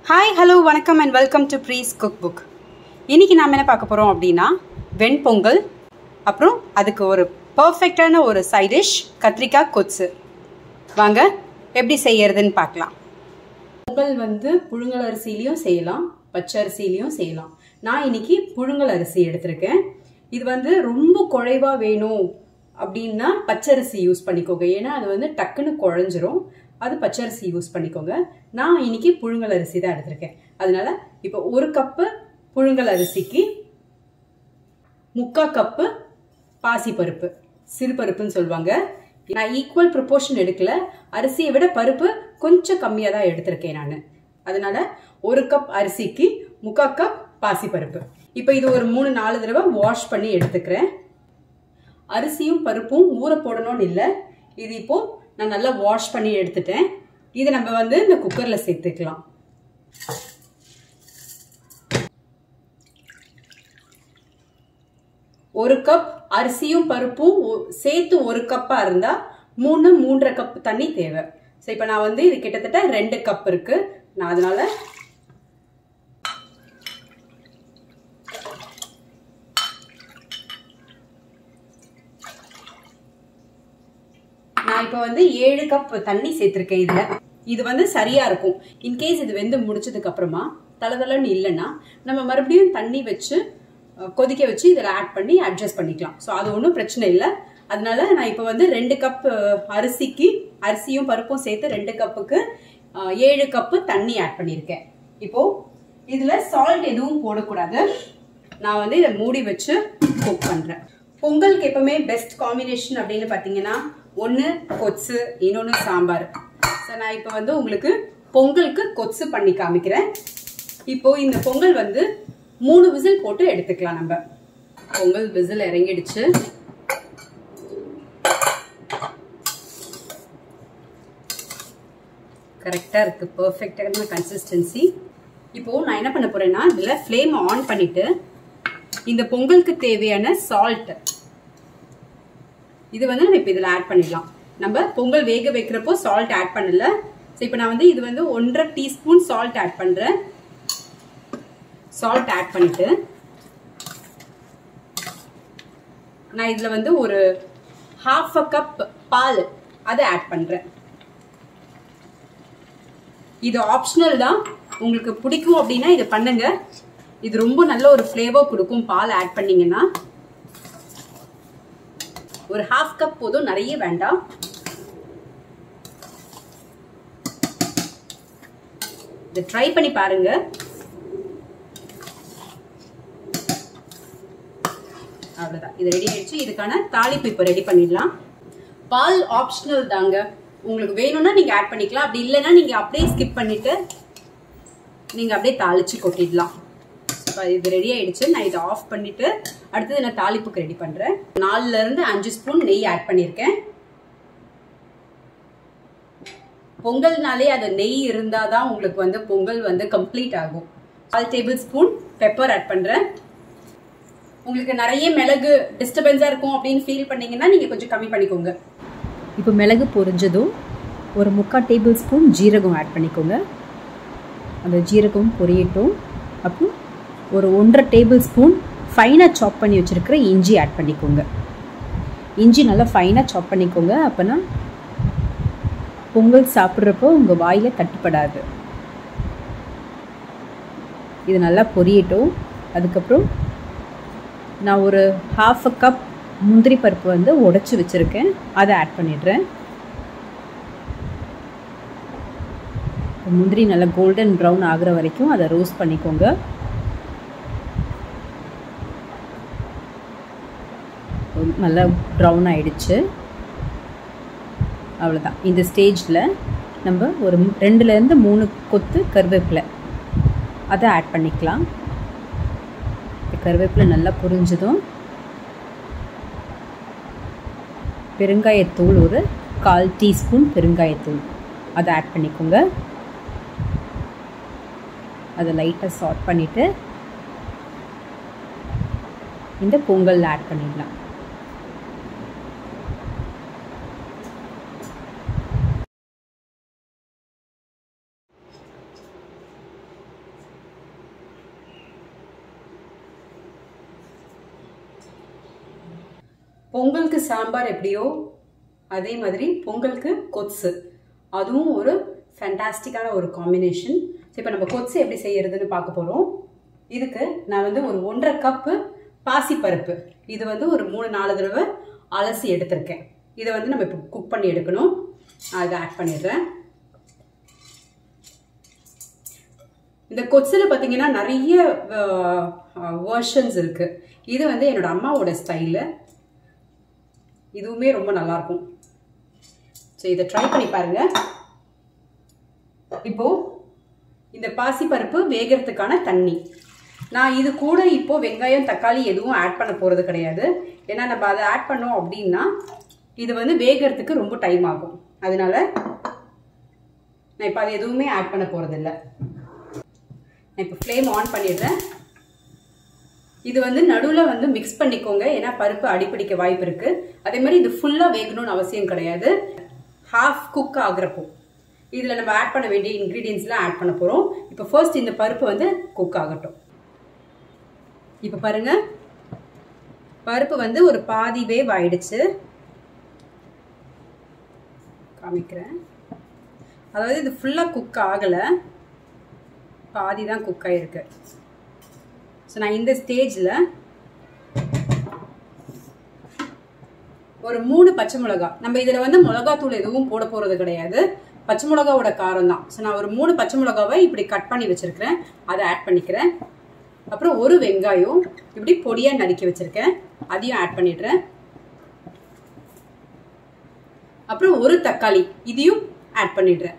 hi hello வணக்கம் and welcome to breeze cook book இன்றைக்கி நாம் என்ன பார்க்க போகிறோம் அப்படின்னா வெண்பொங்கல் அப்புறம் அதுக்கு ஒரு பர்ஃபெக்டான ஒரு சைட் டிஷ் கத்திரிக்காய் கொத்து வாங்க எப்படி செய்யறதுன்னு பார்க்கலாம் பொங்கல் வந்து புழுங்கல் அரிசிலையும் செய்யலாம் பச்சை அரிசிலையும் செய்யலாம் நான் இன்னைக்கு புழுங்கல் அரிசி எடுத்திருக்கேன் இது வந்து ரொம்ப குழைவா வேணும் அப்படின்னா பச்சரிசி யூஸ் பண்ணிக்கோங்க ஏன்னா அது வந்து டக்குன்னு குழஞ்சிரும் அது பச்சரிசி யூஸ் பண்ணிக்கோங்க நான் இன்னைக்கு புழுங்கல் அரிசி தான் எடுத்திருக்கேன் அதனால இப்போ ஒரு கப்பு புழுங்கல் அரிசிக்கு முக்கா கப்பு பாசிப்பருப்பு சிறுபருப்புன்னு சொல்லுவாங்க நான் ஈக்குவல் ப்ரொபோர்ஷன் எடுக்கல அரிசியை விட பருப்பு கொஞ்சம் கம்மியாக தான் எடுத்திருக்கேன் நான் அதனால ஒரு கப் அரிசிக்கு முக்கா கப் பாசிப்பருப்பு இப்போ இது ஒரு மூணு நாலு தடவை வாஷ் பண்ணி எடுத்துக்கிறேன் அரிசியும் பருப்பும் ஊற போடணும்னு இல்லை இது இப்போ நான் நல்லா வாஷ் பண்ணி எடுத்துட்டேன் இதை நம்ம வந்து இந்த குக்கரில் சேர்த்துக்கலாம் ஒரு கப் அரிசியும் பருப்பும் சேர்த்து ஒரு கப்பாக இருந்தால் மூணு மூன்றரை கப் தண்ணி தேவை ஸோ இப்போ நான் வந்து இது கிட்டத்தட்ட ரெண்டு கப் இருக்கு நான் அதனால நான் இப்போ வந்து ஏழு கப் தண்ணி சேர்த்திருக்கேன் இதுல இது வந்து சரியா இருக்கும் இன்கேஸ் இது வெந்து முடிச்சதுக்கு அப்புறமா தளதளன்னு இல்லைன்னா நம்ம மறுபடியும் தண்ணி வச்சு கொதிக்க வச்சு இதில் ஆட் பண்ணி அட்ஜஸ்ட் பண்ணிக்கலாம் ஸோ அது ஒன்றும் பிரச்சனை இல்லை அதனால நான் இப்போ வந்து ரெண்டு கப் அரிசிக்கு அரிசியும் பருப்பும் சேர்த்து ரெண்டு கப்புக்கு ஏழு கப்பு தண்ணி ஆட் பண்ணியிருக்கேன் இப்போ இதில் சால்ட் எதுவும் போடக்கூடாது நான் வந்து இதை மூடி வச்சு குக் பண்ணுறேன் பொங்கலுக்கு எப்பவுமே பெஸ்ட் காம்பினேஷன் அப்படின்னு பார்த்தீங்கன்னா ஒன்று கொத்து இன்னொன்று சாம்பார் ஸோ நான் இப்போ வந்து உங்களுக்கு பொங்கலுக்கு கொத்து பண்ணி காமிக்கிறேன் இப்போ இந்த பொங்கல் வந்து மூணு விசில் போட்டு எடுத்துக்கலாம் நம்ம பொங்கல் விசில் இறங்கிடுச்சு கரெக்டாக இருக்குது பர்ஃபெக்டான கன்சிஸ்டன்சி இப்போது நான் என்ன பண்ண போகிறேன்னா இதில் ஃப்ளேம் ஆன் பண்ணிவிட்டு இந்த பொங்கலுக்கு தேவையான சால்ட் இது வந்து நம்ம இப்போ இதில் ஆட் பண்ணிடலாம் நம்ம பொங்கல் வேக வைக்கிறப்போ சால்ட் ஆட் பண்ணல ஸோ இப்போ நான் வந்து இது வந்து ஒன்றரை டீஸ்பூன் சால்ட் ஆட் பண்ணுறேன் சால்ட் ஆட் பண்ணிட்டு நான் இதில் வந்து ஒரு ஹாஃப் அ கப் பால் அதை ஆட் பண்ணுறேன் இது ஆப்ஷனல் தான் உங்களுக்கு பிடிக்கும் அப்படின்னா இதை பண்ணுங்க இது ரொம்ப நல்ல ஒரு ஃப்ளேவர் கொடுக்கும் பால் ஆட் பண்ணீங்கன்னா ஒரு ஹாஃப் கப் போதும் நிறைய வேண்டாம் இதை ட்ரை பண்ணி பாருங்க அவ்வளோதான் இது ரெடி ஆயிடுச்சு இதுக்கான தாளிப்பு இப்போ ரெடி பண்ணிடலாம் பால் ஆப்ஷனல் தாங்க உங்களுக்கு வேணும்னா நீங்க ஆட் பண்ணிக்கலாம் அப்படி இல்லைன்னா நீங்க அப்படியே ஸ்கிப் பண்ணிட்டு நீங்க அப்படியே தாளிச்சு கொட்டிடலாம் இது ரெடி ஆயிடுச்சு நான் இதை ஆஃப் பண்ணிட்டு அடுத்தது நான் தாளிப்புக்கு ரெடி பண்றேன் நாலுல இருந்து அஞ்சு ஸ்பூன் நெய் ஆட் பண்ணியிருக்கேன் பொங்கல்னாலே அது நெய் இருந்தாதான் உங்களுக்கு வந்து பொங்கல் வந்து கம்ப்ளீட் ஆகும் கால் டேபிள் ஸ்பூன் பெப்பர் ஆட் பண்றேன் உங்களுக்கு நிறைய மிளகு டிஸ்டர்பன்ஸா இருக்கும் அப்படின்னு ஃபீல் பண்ணீங்கன்னா நீங்க கொஞ்சம் கம்மி பண்ணிக்கோங்க இப்போ மிளகு பொரிஞ்சதும் ஒரு முக்கால் டேபிள் ஸ்பூன் ஜீரகம் ஆட் பண்ணிக்கோங்க அந்த ஜீரகம் பொரியட்டும் அப்புறம் ஒரு ஒன்றரை டேபிள் ஸ்பூன் ஃபைனாக சாப் பண்ணி வச்சுருக்கிற இஞ்சி ஆட் பண்ணிக்கோங்க இஞ்சி நல்லா ஃபைனாக சாப் பண்ணிக்கோங்க அப்போனா பொங்கல் சாப்பிட்றப்போ உங்கள் வாயில் தட்டுப்படாது இது நல்லா பொரியட்டும் அதுக்கப்புறம் நான் ஒரு ஹாஃப் அ கப் முந்திரி பருப்பு வந்து உடச்சி வச்சுருக்கேன் அதை ஆட் பண்ணிடுறேன் முந்திரி நல்லா கோல்டன் ப்ரௌன் ஆகிற வரைக்கும் அதை ரோஸ்ட் பண்ணிக்கோங்க நல்லா ப்ரௌன் ஆயிடுச்சு அவ்வளோதான் இந்த ஸ்டேஜில் நம்ம ஒரு ரெண்டுலேருந்து மூணு கொத்து கருவேப்பிலை அதை ஆட் பண்ணிக்கலாம் கருவேப்பிலை நல்லா புரிஞ்சதும் பெருங்காயத்தூள் ஒரு கால் டீஸ்பூன் பெருங்காயத்தூள் அதை ஆட் பண்ணிக்கோங்க அதை லைட்டாக சாட் பண்ணிவிட்டு இந்த பொங்கல் ஆட் பண்ணிடலாம் பொங்கலுக்கு சாம்பார் எப்படியோ அதே மாதிரி பொங்கலுக்கு கொத்ஸு அதுவும் ஒரு ஃபேண்டாஸ்டிக்கான ஒரு காம்பினேஷன் இப்போ நம்ம கொத்ஸு எப்படி செய்யறதுன்னு பார்க்க போகிறோம் இதுக்கு நான் வந்து ஒரு ஒன்றரை கப்பு பாசிப்பருப்பு இது வந்து ஒரு மூணு நாலு தடவை அலசி எடுத்திருக்கேன் இதை வந்து நம்ம இப்போ குக் பண்ணி எடுக்கணும் நான் இதை ஆட் பண்ணிடுறேன் இந்த கொச்சில் பார்த்தீங்கன்னா நிறைய வேர்ஷன்ஸ் இருக்கு இது வந்து என்னோட அம்மாவோட ஸ்டைலு இதுவுமே ரொம்ப நல்லா இருக்கும் ஸோ இதை ட்ரை பண்ணி பாருங்க இப்போ இந்த பாசிப்பருப்பு வேகிறதுக்கான தண்ணி நான் இது கூட இப்போ வெங்காயம் தக்காளி எதுவும் ஆட் பண்ண போகிறது கிடையாது ஏன்னா நம்ம அதை ஆட் பண்ணோம் அப்படின்னா இது வந்து வேகிறதுக்கு ரொம்ப டைம் ஆகும் அதனால நான் இப்போ அது எதுவுமே ஆட் பண்ண போகிறதில்ல நான் இப்போ ஃப்ளேம் ஆன் பண்ணிடுறேன் இது வந்து நடுவில் வந்து மிக்ஸ் பண்ணிக்கோங்க ஏன்னா பருப்பு அடிப்பிடிக்க வாய்ப்பு இருக்கு அதே மாதிரி இது ஃபுல்லாக வேகணும்னு அவசியம் கிடையாது ஹாஃப் குக் ஆகுறப்போ இதில் நம்ம ஆட் பண்ண வேண்டிய இன்க்ரீடியன்ஸ்லாம் ஆட் பண்ண போகிறோம் இப்போ ஃபர்ஸ்ட் இந்த பருப்பு வந்து குக் ஆகட்டும் இப்போ பாருங்க பருப்பு வந்து ஒரு பாதி வேவ் ஆயிடுச்சு காமிக்கிறேன் அதாவது இது ஃபுல்லாக குக் ஆகலை பாதி தான் குக் ஆகிருக்கு ஸோ நான் இந்த ஸ்டேஜில் ஒரு மூணு பச்சை மிளகா நம்ம இதில் வந்து மிளகாத்தூள் எதுவும் போட போகிறது கிடையாது பச்சை மிளகாவோட காரம் தான் ஸோ நான் ஒரு மூணு பச்சை மிளகாவை இப்படி கட் பண்ணி வச்சுருக்கிறேன் அதை ஆட் பண்ணிக்கிறேன் அப்புறம் ஒரு வெங்காயம் இப்படி பொடியாக நறுக்கி வச்சுருக்கேன் அதையும் ஆட் பண்ணிடுறேன் அப்புறம் ஒரு தக்காளி இதையும் ஆட் பண்ணிடுறேன்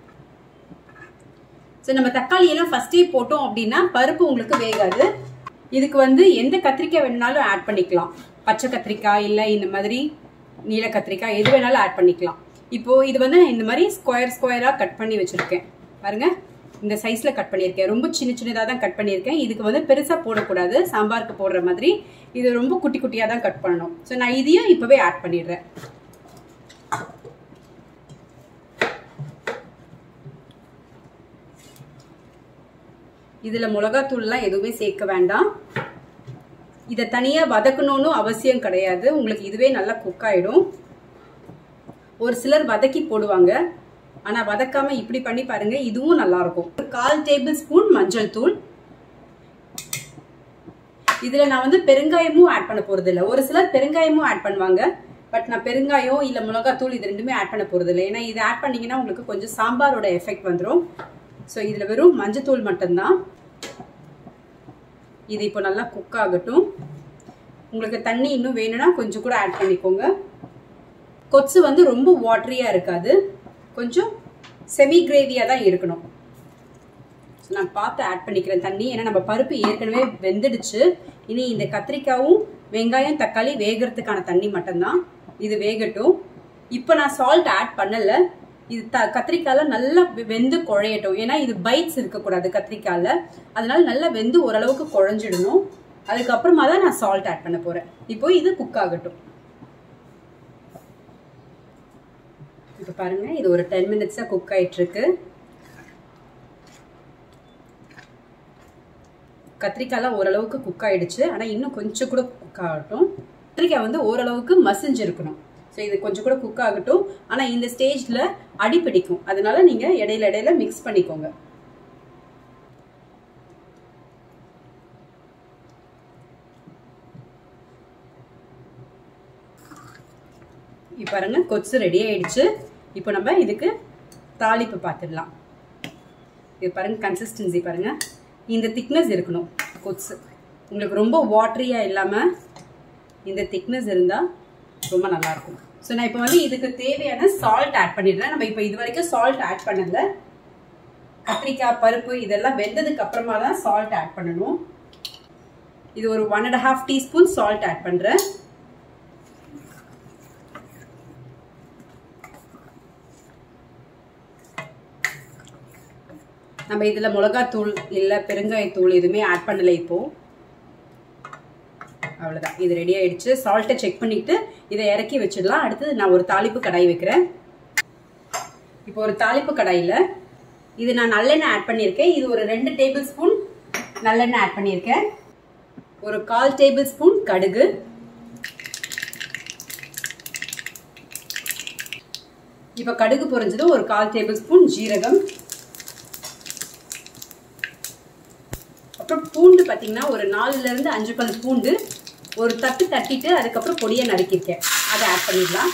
ஸோ நம்ம தக்காளி எல்லாம் ஃபர்ஸ்டே போட்டோம் அப்படின்னா பருப்பு உங்களுக்கு வேகாது இதுக்கு வந்து எந்த கத்திரிக்காய் வேணுனாலும் ஆட் பண்ணிக்கலாம் பச்சை கத்திரிக்காய் இல்லை இந்த மாதிரி நீல கத்திரிக்காய் எது வேணாலும் ஆட் பண்ணிக்கலாம் இப்போ இது வந்து இந்த மாதிரி ஸ்கொயர் ஸ்கொயராக கட் பண்ணி வச்சிருக்கேன் பாருங்க இந்த சைஸ்ல கட் பண்ணியிருக்கேன் ரொம்ப சின்ன சின்னதாக தான் கட் பண்ணியிருக்கேன் இதுக்கு வந்து பெருசாக போடக்கூடாது சாம்பாருக்கு போடுற மாதிரி இது ரொம்ப குட்டி குட்டியாக தான் கட் பண்ணணும் ஸோ நான் இதையும் இப்போவே ஆட் பண்ணிடுறேன் இதில் மிளகாத்தூள்லாம் எதுவுமே சேர்க்க வேண்டாம் இதை தனியாக வதக்கணும்னு அவசியம் கிடையாது உங்களுக்கு இதுவே நல்லா குக் ஆகிடும் ஒரு சிலர் வதக்கி போடுவாங்க ஆனால் வதக்காம இப்படி பண்ணி பாருங்க இதுவும் நல்லா இருக்கும் ஒரு கால் டேபிள் ஸ்பூன் மஞ்சள் தூள் இதில் நான் வந்து பெருங்காயமும் ஆட் பண்ண போகிறது இல்லை ஒரு சிலர் பெருங்காயமும் ஆட் பண்ணுவாங்க பட் நான் பெருங்காயம் இல்லை மிளகாத்தூள் இது ரெண்டுமே ஆட் பண்ண போகிறது இல்லை ஏன்னா இது ஆட் பண்ணீங்கன்னா உங்களுக்கு கொஞ்சம் சாம்பாரோட எஃபெக்ட் வந்துடும் ஸோ இதில் வெறும் மஞ்சத்தூள் மட்டும்தான் இது இப்போ நல்லா குக் ஆகட்டும் உங்களுக்கு தண்ணி இன்னும் வேணும்னா கொஞ்சம் கூட ஆட் பண்ணிக்கோங்க கொச்சு வந்து ரொம்ப வாட்டரியாக இருக்காது கொஞ்சம் செமி கிரேவியாக தான் இருக்கணும் நான் பார்த்து ஆட் பண்ணிக்கிறேன் தண்ணி ஏன்னா நம்ம பருப்பு ஏற்கனவே வெந்துடுச்சு இனி இந்த கத்திரிக்காயும் வெங்காயம் தக்காளி வேகிறதுக்கான தண்ணி மட்டும்தான் இது வேகட்டும் இப்போ நான் சால்ட் ஆட் பண்ணலை இது த கத்திரிக்காயில நல்லா வெந்து குழையட்டும் ஏன்னா இது பைட்ஸ் இருக்கக்கூடாது கத்திரிக்காயில அதனால நல்லா வெந்து ஓரளவுக்கு குழஞ்சிடணும் அதுக்கப்புறமா தான் நான் சால்ட் ஆட் பண்ண போறேன் இப்போ இது குக் ஆகட்டும் இப்போ பாருங்க இது ஒரு டென் மினிட்ஸா குக் ஆயிட்டு இருக்கு கத்திரிக்காய்லாம் ஓரளவுக்கு குக் ஆயிடுச்சு ஆனால் இன்னும் கொஞ்சம் கூட குக் ஆகட்டும் கத்திரிக்காய் வந்து ஓரளவுக்கு மசிஞ்சிருக்கணும் ஸோ இது கொஞ்சம் கூட குக் ஆகட்டும் ஆனால் இந்த ஸ்டேஜில் அடி பிடிக்கும் அதனால நீங்கள் இடையில இடையில மிக்ஸ் பண்ணிக்கோங்க இப்போ பாருங்க கொச்சு ரெடி ஆயிடுச்சு இப்போ நம்ம இதுக்கு தாளிப்பு பார்த்துடலாம் இது பாருங்க கன்சிஸ்டன்சி பாருங்க இந்த திக்னஸ் இருக்கணும் கொச்சு உங்களுக்கு ரொம்ப வாட்டரியாக இல்லாமல் இந்த திக்னஸ் இருந்தால் ரொம்ப நல்லா இருக்கும் ஸோ நான் இப்போ வந்து இதுக்கு தேவையான சால்ட் ஆட் பண்ணிடுறேன் நம்ம இப்போ இது வரைக்கும் சால்ட் ஆட் பண்ணல கத்திரிக்காய் பருப்பு இதெல்லாம் வெந்ததுக்கு அப்புறமா தான் சால்ட் ஆட் பண்ணணும் இது ஒரு one and half teaspoon salt add பண்ணுறேன் நம்ம இதில் மிளகாத்தூள் இல்லை பெருங்காயத்தூள் எதுவுமே ஆட் பண்ணலை இப்போது அவ்வளோதான் இது ரெடி ஆயிடுச்சு சால்ட்டை செக் பண்ணிட்டு இதை இறக்கி வச்சிடலாம் அடுத்தது நான் ஒரு தாளிப்பு கடாய் வைக்கிறேன் இப்போ ஒரு தாளிப்பு கடாயில் இது நான் நல்லெண்ணெய் ஆட் பண்ணியிருக்கேன் இது ஒரு ரெண்டு டேபிள் ஸ்பூன் நல்லெண்ணெய் ஆட் பண்ணியிருக்கேன் ஒரு கால் டேபிள் ஸ்பூன் கடுகு இப்போ கடுகு பொரிஞ்சது ஒரு கால் டேபிள் ஸ்பூன் ஜீரகம் அப்புறம் பூண்டு பார்த்தீங்கன்னா ஒரு நாலுலேருந்து அஞ்சு பல் பூண்டு ஒரு தட்டு தட்டிட்டு அதுக்கப்புறம் பொடியை நறுக்கியிருக்கேன் அதை ஆட் பண்ணிடலாம்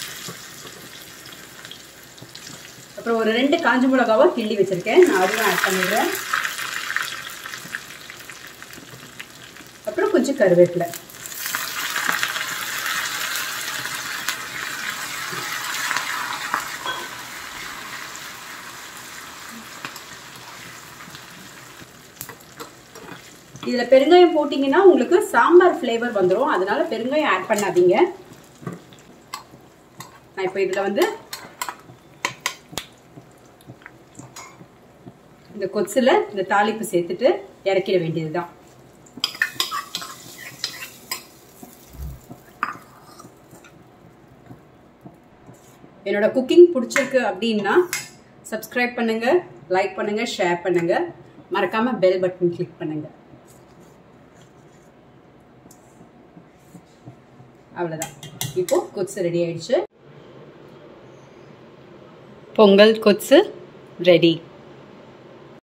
அப்புறம் ஒரு ரெண்டு காஞ்ச மிளகாவை கிள்ளி வச்சுருக்கேன் நான் அதுவும் ஆட் பண்ணிடுறேன் அப்புறம் கொஞ்சம் கருவேப்பிலை இதில் பெருங்காயம் போட்டிங்கன்னா உங்களுக்கு சாம்பார் ஃப்ளேவர் வந்துடும் அதனால பெருங்காயம் ஆட் பண்ணாதீங்க நான் இப்போ இதில் வந்து இந்த கொச்சில் இந்த தாளிப்பு சேர்த்துட்டு இறக்கிட வேண்டியது தான் என்னோட குக்கிங் பிடிச்சிருக்கு அப்படின்னா சப்ஸ்கிரைப் பண்ணுங்க லைக் பண்ணுங்க ஷேர் பண்ணுங்க மறக்காம பெல் பட்டன் கிளிக் பண்ணுங்க அவ்வளோதான் இப்போ கொத்து ரெடி ஆயிடுச்சு பொங்கல் கொத்து ரெடி